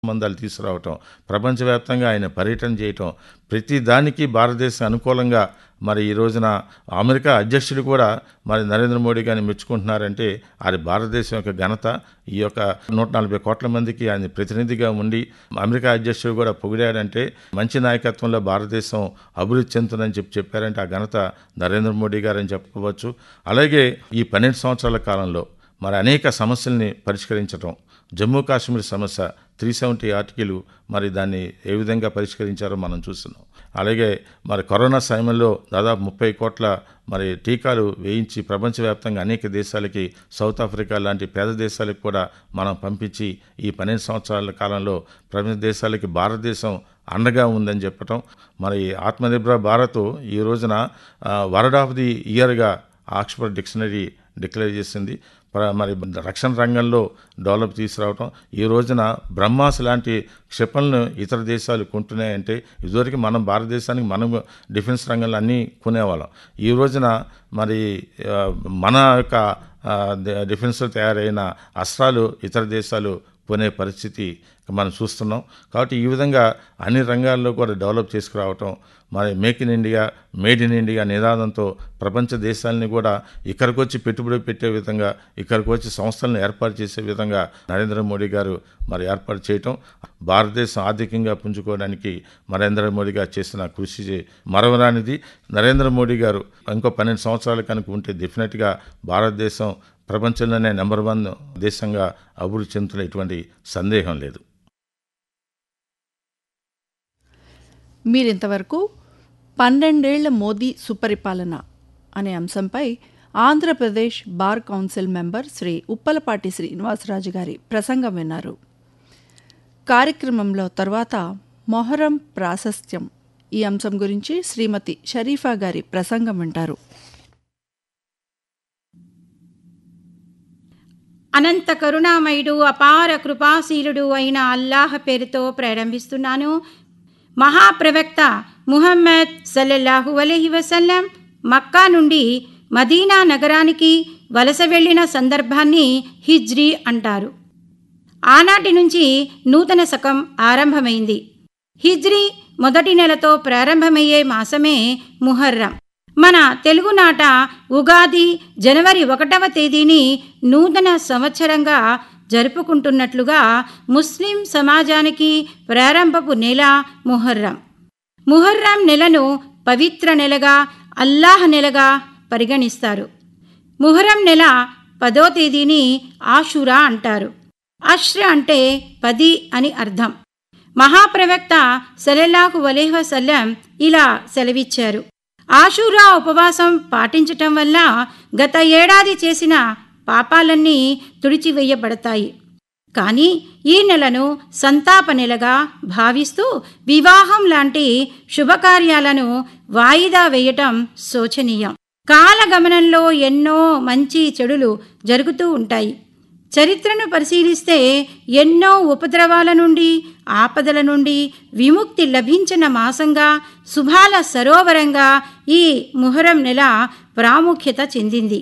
సంబంధాలు తీసుకురావటం ప్రపంచవ్యాప్తంగా ఆయన పర్యటన చేయటం ప్రతి దానికి భారతదేశం అనుకూలంగా మరి ఈ రోజున అమెరికా అధ్యక్షుడు కూడా మరి నరేంద్ర మోడీ గారిని మెచ్చుకుంటున్నారంటే అది భారతదేశం యొక్క ఘనత ఈ యొక్క నూట నలభై కోట్ల మందికి ఆయన ప్రతినిధిగా ఉండి అమెరికా అధ్యక్షుడు కూడా పొగిడాడంటే మంచి నాయకత్వంలో భారతదేశం అభివృద్ధి చెందుతుందని చెప్పి చెప్పారంటే ఆ ఘనత నరేంద్ర మోడీ గారని చెప్పుకోవచ్చు అలాగే ఈ పన్నెండు సంవత్సరాల కాలంలో మరి అనేక సమస్యల్ని పరిష్కరించడం జమ్మూ కాశ్మీర్ సమస్య త్రీ సెవెంటీ ఆర్టికల్ మరి దాన్ని ఏ విధంగా పరిష్కరించారో మనం చూస్తున్నాం అలాగే మరి కరోనా సమయంలో దాదాపు ముప్పై కోట్ల మరి టీకాలు వేయించి ప్రపంచవ్యాప్తంగా అనేక దేశాలకి సౌత్ ఆఫ్రికా లాంటి పేద దేశాలకు కూడా మనం పంపించి ఈ పన్నెండు సంవత్సరాల కాలంలో ప్రపంచ దేశాలకి భారతదేశం అండగా ఉందని చెప్పటం మరి ఆత్మనిర్భర భారత్ ఈ రోజున వర్డ్ ఆఫ్ ది ఇయర్గా ఆక్స్ఫర్డ్ డిక్షనరీ డిక్లేర్ చేసింది ప్ర- మరి రక్షణ రంగంలో డెవలప్ తీసుకురావటం ఈ రోజున బ్రహ్మాస్ లాంటి క్షిపణులను ఇతర దేశాలు కొంటున్నాయంటే ఇదివరకు మనం భారతదేశానికి మనం డిఫెన్స్ రంగంలో అన్నీ కొనేవాళ్ళం ఈ రోజున మరి ఆ, మన యొక్క ఆ, డి- డిఫెన్స్లో తయారైన అస్త్రాలు ఇతర దేశాలు కొనే పరిస్థితి మనం చూస్తున్నాం కాబట్టి ఈ విధంగా అన్ని రంగాల్లో కూడా డెవలప్ చేసుకురావటం మరి make in India made in India నినాదంతో ప్రపంచ దేశాలని కూడా ఇక్కడికి వచ్చి పెట్టుబడి పెట్టే విధంగా ఇక్కడికి వచ్చి సంస్థలను ఏర్పాటు చేసే విధంగా నరేంద్ర మోడీ గారు మరి ఏర్పాటు చేయటం భారతదేశం ఆర్థికంగా పుంజుకోవడానికి నరేంద్ర మోడీ గారు చేసిన కృషి చే- మరవరానిది నరేంద్ర మోడీ గారు ఇంకో పన్నెండు సంవత్సరాలు కనుక ఉంటే డెఫినెట్గా భారతదేశం ప్రపంచంలోనే నెంబర్ వన్ దేశంగా అభివృద్ధి చెందుతున్న ఎటువంటి సందేహం లేదు మీరింతవరకు పన్నెండేళ్ల మోదీ సుపరిపాలన అనే అంశంపై Andhra Pradesh bar council member Shri Uppalapati Srinivasaraju గారి ప్రసంగం విన్నారు కార్యక్రమంలో తర్వాత మొహరం ప్రాశస్త్యం ఈ అంశం గురించి శ్రీమతి షరీఫా గారి ప్రసంగం వింటారు అనంత కరుణామయుడు అపార కృపాశీలుడు అయిన అల్లాహ్ పేరుతో ప్రారంభిస్తున్నాను మహాప్రవక్త ముహమ్మద్ సల్లల్లాహు అలైహి వసల్లం మక్కా నుండి మదీనా నగరానికి వలస వెళ్ళిన సందర్భాన్ని హిజ్రీ అంటారు ఆనాటి నుంచి నూతన శకం ఆరంభమైంది హిజ్రీ మొదటి నెలతో ప్రారంభమయ్యే మాసమే ముహర్రం మన తెలుగునాట ఉగాది జనవరి ఒకటవ తేదీని నూతన సంవత్సరంగా జరుపుకుంటున్నట్లుగా ముస్లిం సమాజానికి ప్రారంభపు నెల ముహర్రం ముహర్రం నెలను పవిత్ర నెలగా అల్లాహ్ నెలగా పరిగణిస్తారు ముహర్రం నెల పదో తేదీని ఆషురా అంటారు అష్ర అంటే పది అని అర్థం మహాప్రవక్త సలెల్లాహు వలేహ సల్లం ఇలా సెలవిచ్చారు ఆషూరా ఉపవాసం పాటించటం వల్ల గత ఏడాది చేసిన పాపాలన్నీ తుడిచివేయబడతాయి కానీ ఈ నెలను సంతాప నెలగా భావిస్తూ వివాహం లాంటి శుభకార్యాలను వాయిదా వేయటం శోచనీయం కాలగమనంలో ఎన్నో మంచి చెడులు జరుగుతూ ఉంటాయి చరిత్రను పరిశీలిస్తే ఎన్నో ఉపద్రవాల నుండి ఆపదల నుండి విముక్తి లభించిన మాసంగా శుభాల సరోవరంగా ఈ ముహరం నెల ప్రాముఖ్యత చెందింది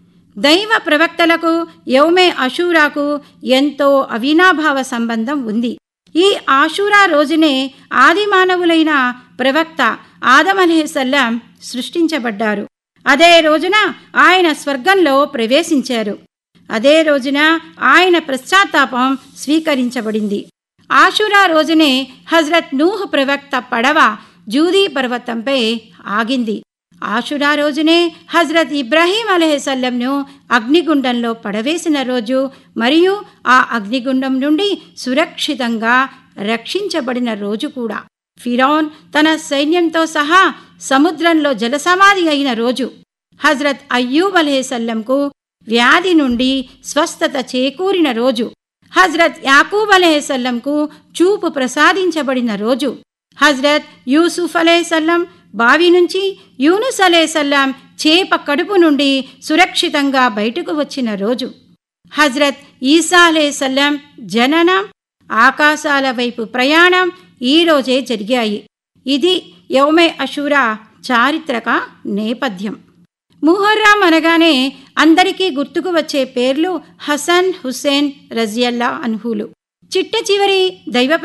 దైవ ప్రవక్తలకు యౌమే అషూరాకు ఎంతో అవినాభావ సంబంధం ఉంది ఈ ఆషూరా రోజునే ఆదిమానవులైన ప్రవక్త ఆదమలహసల్లం సృష్టించబడ్డారు అదే రోజున ఆయన స్వర్గంలో ప్రవేశించారు అదే రోజున ఆయన పశ్చాత్తాపం స్వీకరించబడింది ఆషురా రోజునే హజ్రత్ నూహ్ ప్రవక్త పడవ జూదీ పర్వతంపై ఆగింది ఆషురా రోజునే హజ్రత్ ఇబ్రాహీం అలహసల్లంను అగ్నిగుండంలో పడవేసిన రోజు మరియు ఆ అగ్నిగుండం నుండి సురక్షితంగా రక్షించబడిన రోజు కూడా ఫిరౌన్ తన సైన్యంతో సహా సముద్రంలో జలసమాధి అయిన రోజు హజ్రత్ అయ్యూబ్ అలహసల్లంకు వ్యాధి నుండి స్వస్థత చేకూరిన రోజు హజ్రత్ యాకూబ్ అలహసల్లంకు చూపు ప్రసాదించబడిన రోజు హజ్రత్ యూసుఫ్ అలహసల్లం బావి నుంచి యూనుస్ అలహసల్లం చేప కడుపు నుండి సురక్షితంగా బయటకు వచ్చిన రోజు హజ్రత్ ఈసా అలహసల్లం జననం ఆకాశాల వైపు ప్రయాణం ఈ రోజే జరిగాయి ఇది యౌమే అషూరా చారిత్రక నేపథ్యం ముహర్రం అనగానే అందరికీ గుర్తుకు వచ్చే పేర్లు హసన్ హుసేన్ రజియల్లా అన్హులు చిట్ట చివరి దైవ